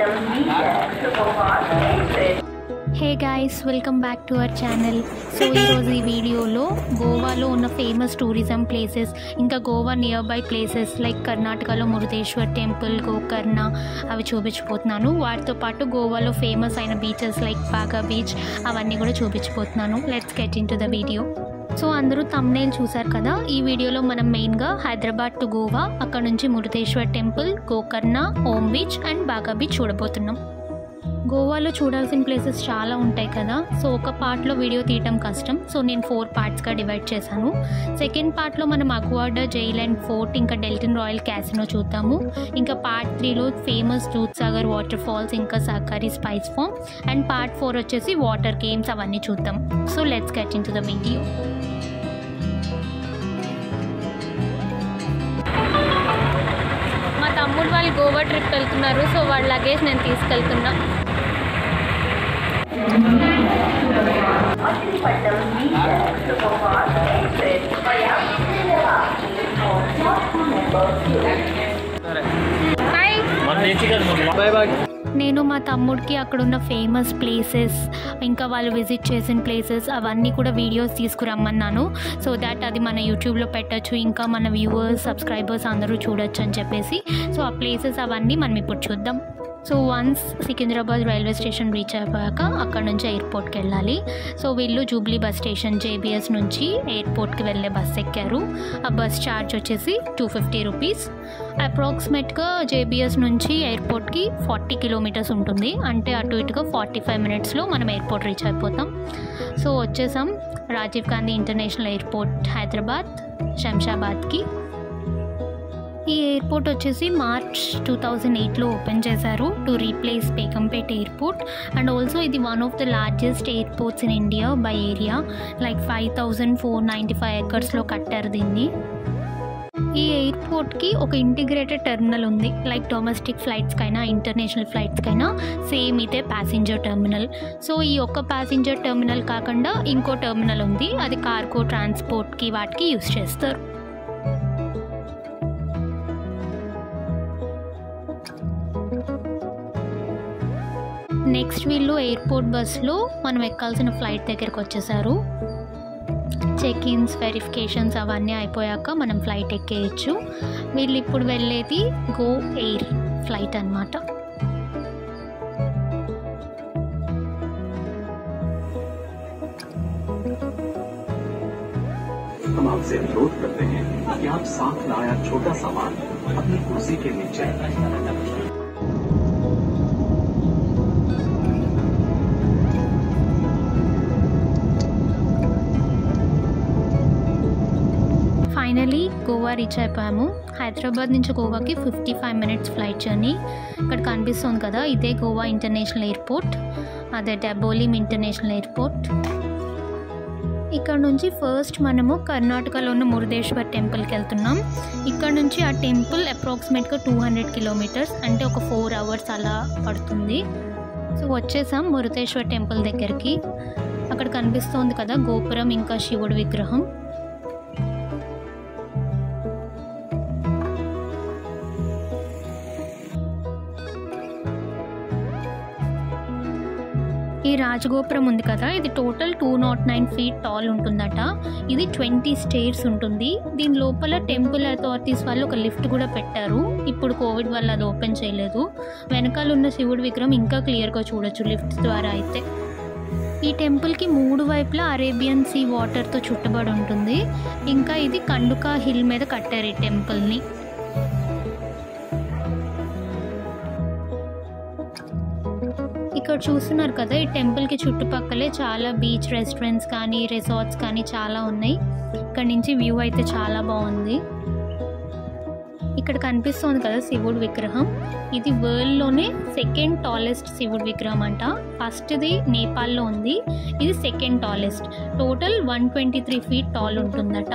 Hey guys welcome back to our channel so ఈరోజు ఈ వీడియోలో గోవాలో ఉన్న ఫేమస్ టూరిజం ప్లేసెస్ ఇంకా Goa nearby places like కర్ణాటకలో మురుదేశ్వర్ టెంపుల్ గోకర్ణ అవి చూపించబోతున్నాను వాటితో పాటు గోవాలో ఫేమస్ అయిన బీచెస్ లైక్ బాగా బీచ్ అవన్నీ కూడా చూపించబోతున్నాను let's get into the video so అందరూ తమ్నేల్ చూసారు కదా ఈ వీడియోలో మనం మెయిన్గా హైదరాబాద్ టు గోవా అక్కడ నుంచి Murudeshwar temple Gokarna Om beach and బాగా బీచ్ చూడబోతున్నాం గోవాలో చూడాల్సిన ప్లేసెస్ చాలా ఉంటాయి కదా సో ఒక పార్ట్లో వీడియో తీయటం కష్టం సో నేను ఫోర్ పార్ట్స్గా డివైడ్ చేశాను సెకండ్ పార్ట్లో మనం అక్వార్డా జైల్ అండ్ ఫోర్ట్ ఇంకా డెల్టన్ రాయల్ క్యాసినో చూద్దాము ఇంకా పార్ట్ త్రీలో famous Dudhsagar waterfalls ఇంకా Sahakari spice farm and part four వచ్చేసి వాటర్ గేమ్స్ అవన్నీ చూద్దాం so let's get into the video మా తమ్ముడు వాళ్ళు గోవా ట్రిప్ వెళ్తున్నారు సో వాళ్ళ లగేజ్ నేను తీసుకెళ్తున్నా హాయ్ బాయ్ బాయ్ నేను మా తమ్ముడికి అక్కడ ఉన్న ఫేమస్ ప్లేసెస్ ఇంకా వాళ్ళు విజిట్ చేసిన ప్లేసెస్ అవన్నీ కూడా వీడియోస్ తీసుకురమ్మన్నాను సో దాట్ అది మన యూట్యూబ్లో పెట్టచ్చు ఇంకా మన వ్యూవర్స్ సబ్స్క్రైబర్స్ అందరూ చూడొచ్చు అని చెప్పేసి సో ఆ ప్లేసెస్ అవన్నీ మనం ఇప్పుడు చూద్దాం so once Secunderabad railway station reach అయిపోయాక అక్కడ నుంచి ఎయిర్పోర్ట్కి వెళ్ళాలి సో వీళ్ళు జూబ్లీ బస్ స్టేషన్ జేబీఎస్ నుంచి ఎయిర్పోర్ట్కి వెళ్ళే బస్ ఎక్కారు ఆ బస్ ఛార్జ్ వచ్చేసి టూ ఫిఫ్టీ రూపీస్ అప్రాక్సిమేట్గా జేబీఎస్ నుంచి ఎయిర్పోర్ట్కి ఫార్టీ కిలోమీటర్స్ ఉంటుంది అంటే అటు ఇటుగా ఫార్టీ ఫైవ్ మినిట్స్లో మనం ఎయిర్పోర్ట్ రీచ్ అయిపోతాం సో వచ్చేసాం రాజీవ్ గాంధీ ఇంటర్నేషనల్ ఎయిర్పోర్ట్ హైదరాబాద్ శంషాబాద్కి ఈ ఎయిర్పోర్ట్ వచ్చేసి మార్చ్ టూ థౌజండ్ ఎయిట్లో ఓపెన్ చేశారు to replace Begumpet airport and also ఇది one of the largest airports in India by area like five thousand four ninety five ఎకర్స్లో కట్టారు దీన్ని ఈ ఎయిర్పోర్ట్కి ఒక ఇంటిగ్రేటెడ్ టెర్మినల్ ఉంది లైక్ డొమెస్టిక్ ఫ్లైట్స్కైనా ఇంటర్నేషనల్ ఫ్లైట్స్కైనా సేమ్ ఇదే ప్యాసింజర్ టెర్మినల్ సో ఈ ఒక్క ప్యాసింజర్ టెర్మినల్ కాకుండా ఇంకో టెర్మినల్ ఉంది అది కార్గో ట్రాన్స్పోర్ట్కి వాటికి యూస్ చేస్తారు నెక్స్ట్ వీళ్ళు ఎయిర్పోర్ట్ బస్లో మనం ఎక్కాల్సిన ఫ్లైట్ దగ్గరికి వచ్చేసారు చెక్ ఇన్స్ వెరిఫికేషన్స్ అవన్నీ అయిపోయాక మనం ఫ్లైట్ ఎక్కేయచ్చు వీళ్ళు ఇప్పుడు వెళ్ళేది గో ఎయిర్ ఫ్లైట్ అన్నమాట हम आपसे अनुरोध करते हैं कि आप साथ लाया छोटा सामान अपनी कुर्सी के नीचे रखें। ఫైనలీ గోవా రీచ్ అయిపోయాము హైదరాబాద్ నుంచి గోవాకి fifty five minutes flight journey ఇక్కడ కనిపిస్తుంది కదా ఇదే గోవా ఇంటర్నేషనల్ ఎయిర్పోర్ట్ అదే డెబోలిమ్ ఇంటర్నేషనల్ ఎయిర్పోర్ట్ ఇక్కడ నుంచి ఫస్ట్ మనము కర్ణాటకలో ఉన్న మురుదేశ్వర్ టెంపుల్కి వెళ్తున్నాం ఇక్కడ నుంచి ఆ టెంపుల్ అప్రాక్సిమేట్గా టూ హండ్రెడ్ కిలోమీటర్స్ అంటే ఒక ఫోర్ అవర్స్ అలా పడుతుంది సో వచ్చేసాం మురుదేశ్వర్ టెంపుల్ దగ్గరికి అక్కడ కనిపిస్తోంది కదా గోపురం ఇంకా శివుడి విగ్రహం ఈ రాజగోపురం ఉంది కదా ఇది total two nought nine feet tall ఉంటుందట ఇది ట్వంటీ స్టేర్స్ ఉంటుంది దీని లోపల టెంపుల్ అథారిటీస్ వాళ్ళు ఒక లిఫ్ట్ కూడా పెట్టారు ఇప్పుడు కోవిడ్ వల్ల అది ఓపెన్ చేయలేదు వెనకాల ఉన్న శివుడి విగ్రహం ఇంకా క్లియర్గా చూడొచ్చు లిఫ్ట్ ద్వారా అయితే ఈ టెంపుల్కి మూడు వైపులా అరేబియన్ సీ వాటర్తో చుట్టబడి ఉంటుంది ఇంకా ఇది కండుకా హిల్ మీద కట్టారు ఈ టెంపుల్ని ఇక్కడ చూస్తున్నారు కదా ఈ టెంపుల్కి చుట్టుపక్కలే చాలా బీచ్ రెస్టారెంట్స్ కానీ రిసార్ట్స్ కానీ చాలా ఉన్నాయి ఇక్కడ నుంచి వ్యూ అయితే చాలా బాగుంది ఇక్కడ కనిపిస్తుంది కదా శివుడి విగ్రహం ఇది వరల్డ్లోనే సెకండ్ టాలెస్ట్ శివుడి విగ్రహం అంట ఫస్ట్ది నేపాల్లో ఉంది ఇది second tallest total one twenty three feet tall ఉంటుందట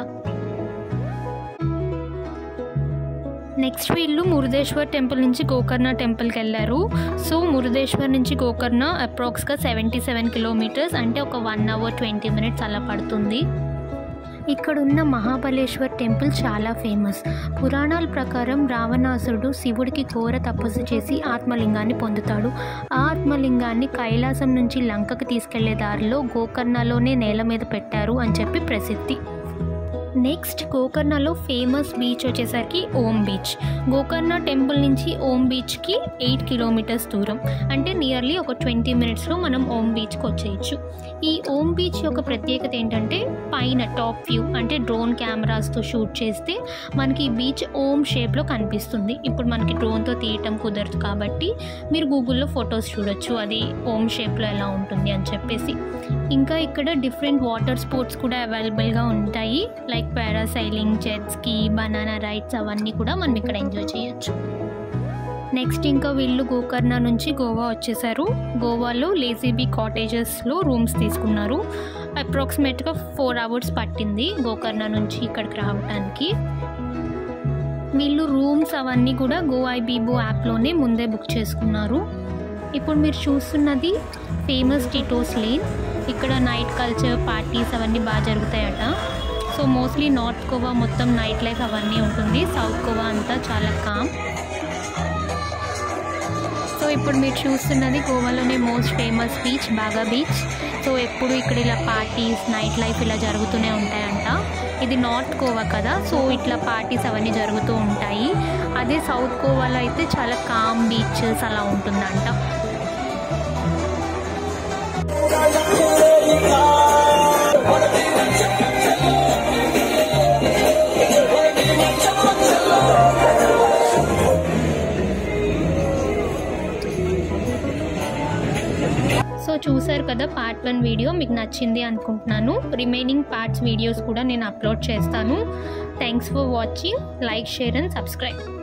నెక్స్ట్ వీళ్ళు మురుదేశ్వర్ టెంపుల్ నుంచి గోకర్ణ టెంపుల్కి వెళ్ళారు సో మురుదేశ్వర్ నుంచి గోకర్ణ అప్రాక్స్గా సెవెంటీ సెవెన్ కిలోమీటర్స్ అంటే ఒక వన్ అవర్ ట్వంటీ మినిట్స్ అలా పడుతుంది ఇక్కడున్న మహాబలేశ్వర్ టెంపుల్ చాలా ఫేమస్ పురాణాల ప్రకారం రావణాసురుడు శివుడికి ఘోర తపస్సు చేసి ఆత్మలింగాన్ని పొందుతాడు ఆ ఆత్మలింగాన్ని కైలాసం నుంచి లంకకు తీసుకెళ్లే దారిలో గోకర్ణలోనే నేల మీద పెట్టారు అని చెప్పి ప్రసిద్ధి నెక్స్ట్ గోకర్ణలో ఫేమస్ బీచ్ వచ్చేసరికి ఓం బీచ్ గోకర్ణ టెంపుల్ నుంచి ఓం బీచ్కి ఎయిట్ కిలోమీటర్స్ దూరం అంటే నియర్లీ ఒక ట్వంటీ మినిట్స్లో మనం ఓం బీచ్కి వచ్చేయచ్చు ఈ ఓం బీచ్ యొక్క ప్రత్యేకత ఏంటంటే పైన టాప్ వ్యూ అంటే డ్రోన్ కెమెరాస్తో షూట్ చేస్తే మనకి ఈ బీచ్ ఓం షేప్లో కనిపిస్తుంది ఇప్పుడు మనకి డ్రోన్తో తీయటం కుదరదు కాబట్టి మీరు గూగుల్లో ఫొటోస్ చూడొచ్చు అది ఓం షేప్లో ఎలా ఉంటుంది అని చెప్పేసి ఇంకా ఇక్కడ డిఫరెంట్ వాటర్ స్పోర్ట్స్ కూడా అవైలబుల్గా ఉంటాయి like parasailing jet ski banana rides అవన్నీ కూడా మనం ఇక్కడ ఎంజాయ్ చేయొచ్చు నెక్స్ట్ ఇంకా వీళ్ళు గోకర్ణ నుంచి గోవా వచ్చేసారు గోవాలో లేజీబీ కాటేజెస్లో రూమ్స్ తీసుకున్నారు అప్రాక్సిమేట్గా ఫోర్ అవర్స్ పట్టింది గోకర్ణ నుంచి ఇక్కడికి రావడానికి వీళ్ళు రూమ్స్ అవన్నీ కూడా గోఐ బీబో యాప్లోనే ముందే బుక్ చేసుకున్నారు ఇప్పుడు మీరు చూస్తున్నది ఫేమస్ టిటోస్ లేన్ ఇక్కడ నైట్ కల్చర్ పార్టీస్ అవన్నీ బాగా జరుగుతాయట సో మోస్ట్లీ నార్త్ గోవా మొత్తం నైట్ లైఫ్ అవన్నీ ఉంటుంది సౌత్ గోవా అంతా చాలా కామ్ సో ఇప్పుడు మీరు చూస్తున్నది గోవాలోనే మోస్ట్ ఫేమస్ బీచ్ బాగా బీచ్ సో ఎప్పుడు ఇక్కడ ఇలా పార్టీస్ నైట్ లైఫ్ ఇలా జరుగుతూనే ఉంటాయంట ఇది నార్త్ గోవా కదా సో ఇట్లా పార్టీస్ అవన్నీ జరుగుతూ ఉంటాయి అదే సౌత్ గోవాలో అయితే చాలా కామ్ బీచెస్ అలా ఉంటుందంట సో చూసారు కదా పార్ట్ వన్ వీడియో మీకు నచ్చింది అనుకుంటున్నాను రిమైనింగ్ పార్ట్స్ వీడియోస్ కూడా నేను అప్లోడ్ చేస్తాను thanks for watching like share and subscribe